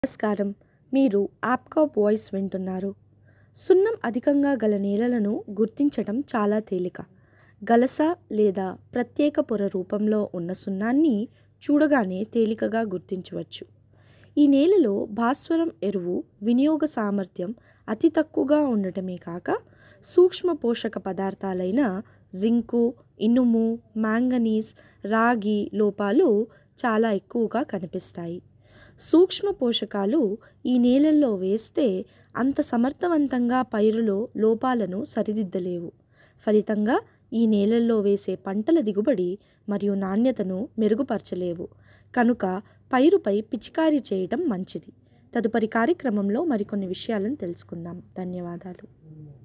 నమస్కారం మీరు యాప్కాప్ వాయిస్ వింటున్నారు సున్నం అధికంగా గల నేలలను గుర్తించడం చాలా తేలిక గలస లేదా ప్రత్యేక పొర రూపంలో ఉన్న సున్నాన్ని చూడగానే తేలికగా గుర్తించవచ్చు ఈ నేలలో భాస్వరం ఎరువు వినియోగ సామర్థ్యం అతి తక్కువగా ఉండటమే కాక సూక్ష్మ పోషక పదార్థాలైన జింకు ఇనుము మ్యాంగనీస్ రాగి లోపాలు చాలా ఎక్కువగా కనిపిస్తాయి సూక్ష్మ పోషకాలు ఈ నేలల్లో వేస్తే అంత సమర్థవంతంగా పైరులో లోపాలను సరిదిద్దలేవు ఫలితంగా ఈ నేలల్లో వేసే పంటల దిగుబడి మరియు నాణ్యతను మెరుగుపరచలేవు కనుక పైరుపై పిచికారీ చేయటం మంచిది తదుపరి కార్యక్రమంలో మరికొన్ని విషయాలను తెలుసుకుందాం ధన్యవాదాలు